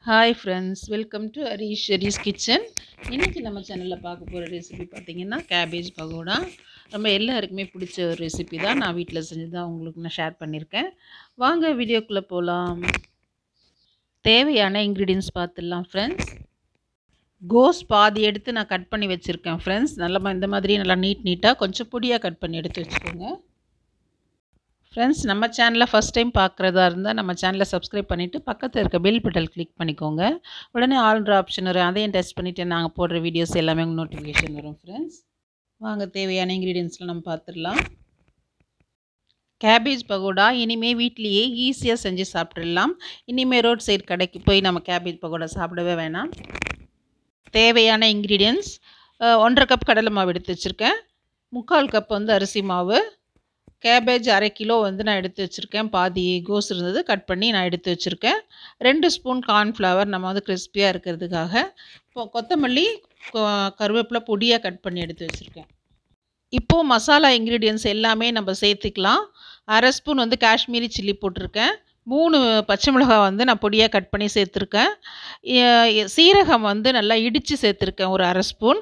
hi friends welcome to Harish Harish kitchen இன்றைக்கி நம்ம சேனலில் பார்க்க போகிற ரெசிபி பார்த்திங்கன்னா கேபேஜ் பகோடா நம்ம எல்லாருக்குமே பிடிச்ச ஒரு ரெசிபி தான் நான் வீட்டில் செஞ்சு தான் உங்களுக்கு நான் ஷேர் பண்ணியிருக்கேன் வாங்க வீடியோக்குள்ளே போகலாம் தேவையான இன்க்ரீடியன்ஸ் பார்த்துடலாம் ஃப்ரெண்ட்ஸ் கோஸ் பாதி எடுத்து நான் கட் பண்ணி வச்சுருக்கேன் ஃப்ரெண்ட்ஸ் நல்லா இந்த மாதிரி நல்லா நீட் நீட்டாக கொஞ்சம் பொடியாக கட் பண்ணி எடுத்து வச்சுக்கோங்க ஃப்ரெண்ட்ஸ் நம்ம சேனலில் ஃபஸ்ட் டைம் பார்க்குறதா இருந்தால் நம்ம சேனலை சப்ஸ்கிரைப் பண்ணிவிட்டு பக்கத்தில் இருக்க பெல் பட்டல் கிளிக் பண்ணிக்கோங்க உடனே ஆல்ட்ரு ஆப்ஷன் வரும் அதையும் டெஸ்ட் பண்ணிவிட்டு நாங்கள் போடுற வீடியோஸ் எல்லாமே உங்களுக்கு நோட்டிஃபிகேஷன் வரும் ஃப்ரெண்ட்ஸ் வாங்க தேவையான இன்க்ரீடியன்ஸ்லாம் நம்ம பார்த்துடலாம் கேபேஜ் பகோடா இனிமேல் வீட்லேயே ஈஸியாக செஞ்சு சாப்பிட்றலாம் இனிமேல் ரோட் சைடு கடைக்கு போய் நம்ம கேபேஜ் பகோடா சாப்பிடவே வேணாம் தேவையான இன்க்ரீடியன்ஸ் ஒன்றரை கப் கடலை மாவு எடுத்து வச்சுருக்கேன் முக்கால் கப் வந்து அரிசி மாவு கேபேஜ் அரை கிலோ வந்து நான் எடுத்து வச்சுருக்கேன் பாதி கோஸ் இருந்தது கட் பண்ணி நான் எடுத்து வச்சுருக்கேன் ரெண்டு ஸ்பூன் கார்ன்ஃப்ளவர் நம்ம வந்து கிறிஸ்பியாக இருக்கிறதுக்காக இப்போ கொத்தமல்லி கருவேப்பிலை பொடியாக கட் பண்ணி எடுத்து வச்சுருக்கேன் இப்போது மசாலா இன்க்ரீடியன்ஸ் எல்லாமே நம்ம சேர்த்துக்கலாம் அரை ஸ்பூன் வந்து காஷ்மீரி சில்லி போட்டிருக்கேன் மூணு பச்சை மிளகாய் வந்து நான் பொடியாக கட் பண்ணி சேர்த்துருக்கேன் சீரகம் வந்து நல்லா இடித்து சேர்த்துருக்கேன் ஒரு அரை ஸ்பூன்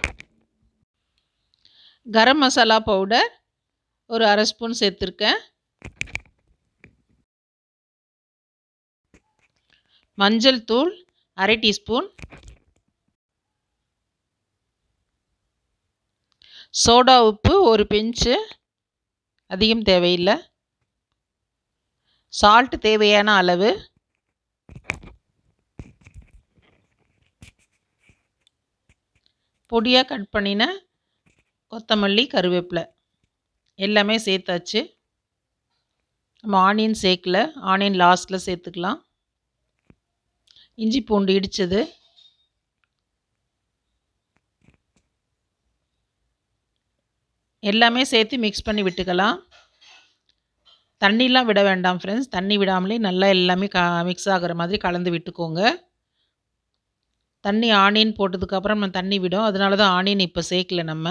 கரம் மசாலா பவுடர் ஒரு அரை ஸ்பூன் சேர்த்துருக்கேன் மஞ்சள் தூள் அரை டீஸ்பூன் சோடா உப்பு ஒரு பிஞ்சு அதிகம் தேவையில்லை சால்ட் தேவையான அளவு பொடியாக கட் பண்ணின கொத்தமல்லி கருவேப்பிலை எல்லாமே சேர்த்தாச்சு நம்ம ஆனியன் சேர்க்கல ஆனியன் லாஸ்ட்டில் சேர்த்துக்கலாம் இஞ்சி பூண்டு இடித்தது எல்லாமே சேர்த்து மிக்ஸ் பண்ணி விட்டுக்கலாம் தண்ணிலாம் விட வேண்டாம் ஃப்ரெண்ட்ஸ் தண்ணி விடாமலே நல்லா எல்லாமே க மிக்ஸ் ஆகிற மாதிரி கலந்து விட்டுக்கோங்க தண்ணி ஆனியன் போட்டதுக்கப்புறம் நம்ம தண்ணி விடும் அதனால தான் ஆனியன் இப்போ சேர்க்கல நம்ம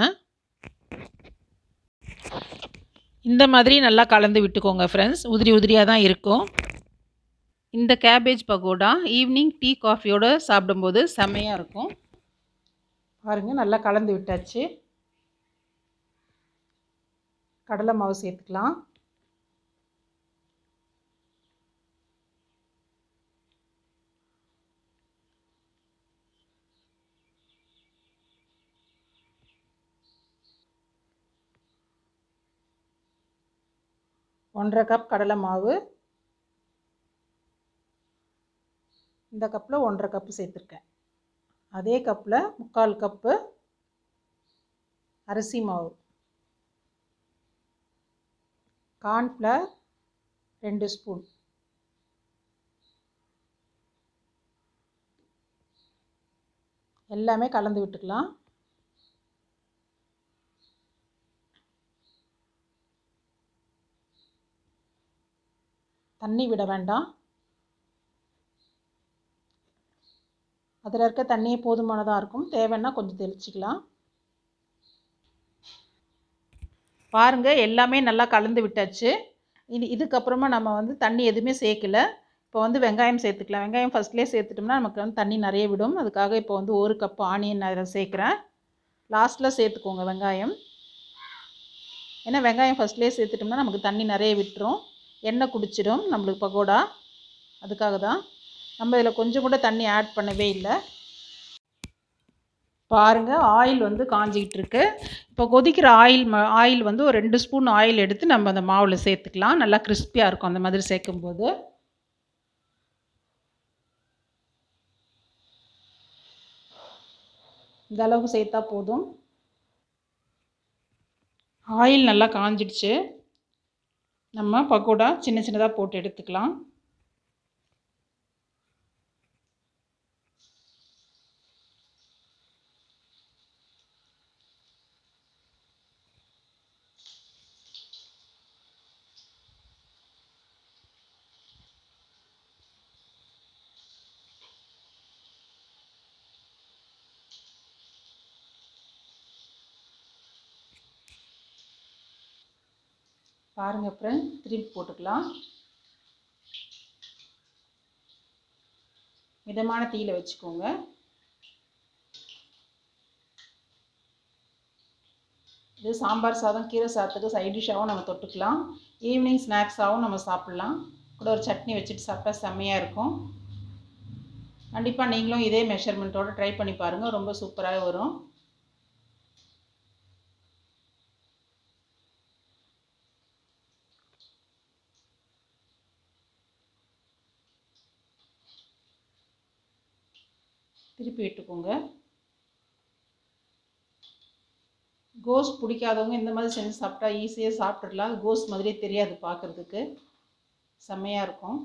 இந்த மாதிரி நல்லா கலந்து விட்டுக்கோங்க ஃப்ரெண்ட்ஸ் உதிரி உதிரியாக தான் இருக்கும் இந்த கேபேஜ் பகோடா ஈவினிங் டீ காஃபியோடு சாப்பிடும்போது செம்மையாக இருக்கும் பாருங்கள் நல்லா கலந்து விட்டாச்சு கடலை மாவு சேர்த்துக்கலாம் ஒன்றரை கப் கடலை மாவு இந்த கப்பில் ஒன்றரை கப்பு சேர்த்துருக்கேன் அதே கப்பில் முக்கால் கப்பு அரிசி மாவு கார்ன்ஃப்ளவர் ரெண்டு ஸ்பூன் எல்லாமே கலந்து விட்டுக்கலாம் தண்ணி விட வேண்டாம் அதில் இருக்க தண்ணியே போதுமானதாக இருக்கும் தேவைன்னா கொஞ்சம் தெளிச்சிக்கலாம் பாருங்கள் எல்லாமே நல்லா கலந்து விட்டாச்சு இது இதுக்கப்புறமா நம்ம வந்து தண்ணி எதுவுமே சேர்க்கல இப்போ வந்து வெங்காயம் சேர்த்துக்கலாம் வெங்காயம் ஃபஸ்ட்லேயே சேர்த்துட்டோம்னா நமக்கு வந்து தண்ணி நிறைய விடும் அதுக்காக இப்போ வந்து ஒரு கப் ஆனியன் அதில் சேர்க்குறேன் லாஸ்ட்டில் சேர்த்துக்கோங்க வெங்காயம் ஏன்னா வெங்காயம் ஃபஸ்ட்லேயே சேர்த்துட்டோம்னா நமக்கு தண்ணி நிறைய விட்டுரும் எண்ணெய் குடிச்சிடும் நம்மளுக்கு பகோடா அதுக்காக தான் நம்ம இதில் கொஞ்சம் கூட தண்ணி ஆட் பண்ணவே இல்லை பாருங்கள் ஆயில் வந்து காஞ்சிக்கிட்டு இருக்கு இப்போ கொதிக்கிற ஆயில் ம ஆயில் வந்து ஒரு ரெண்டு ஸ்பூன் ஆயில் எடுத்து நம்ம அந்த மாவில் சேர்த்துக்கலாம் நல்லா கிறிஸ்பியாக இருக்கும் அந்த மாதிரி சேர்க்கும்போது இந்த அளவுக்கு சேர்த்தா போதும் ஆயில் நல்லா காஞ்சிடுச்சு நம்ம பக்கோடா சின்ன சின்னதாக போட்டு எடுத்துக்கலாம் பாருங்கள் ஃப்ரெண்ட் திருப்பி போட்டுக்கலாம் மிதமான தீயில் வச்சுக்கோங்க இது சாம்பார் சாதம் கீரை சாதத்துக்கு சைட் டிஷ்ஷாகவும் நம்ம தொட்டுக்கலாம் ஈவினிங் ஸ்நாக்ஸாகவும் நம்ம சாப்பிட்லாம் கூட ஒரு சட்னி வச்சுட்டு சாப்பிட்டா செம்மையாக இருக்கும் கண்டிப்பாக நீங்களும் இதே மெஷர்மெண்ட்டோடு ட்ரை பண்ணி பாருங்கள் ரொம்ப சூப்பராக வரும் திருப்பி விட்டுக்கோங்க கோஸ் பிடிக்காதவங்க இந்த மாதிரி செஞ்சு சாப்பிட்டா ஈஸியாக சாப்பிட்றலாம் கோஸ் மாதிரியே தெரியாது பார்க்குறதுக்கு செம்மையாக இருக்கும்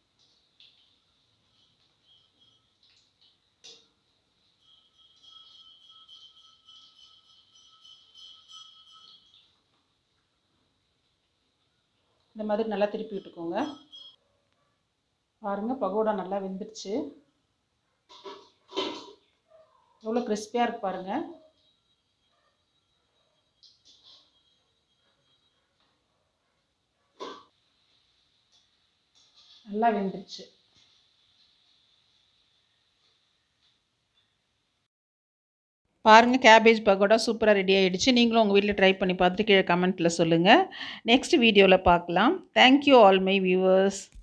இந்த மாதிரி நல்லா திருப்பி விட்டுக்கோங்க பாருங்கள் பகோடா நல்லா வெந்துடுச்சு எவ்வளோ கிறிஸ்பியாக இருக்கு பாருங்கள் நல்லா வெந்துருச்சு பாருங்கள் கேபேஜ் பகோடா சூப்பராக ரெடி ஆகிடுச்சு நீங்களும் உங்கள் வீட்டில் ட்ரை பண்ணி பார்த்துட்டு கீழே கமெண்ட்டில் சொல்லுங்கள் நெக்ஸ்ட் வீடியோவில் பார்க்கலாம் தேங்க்யூ ஆல் மை வியூவர்ஸ்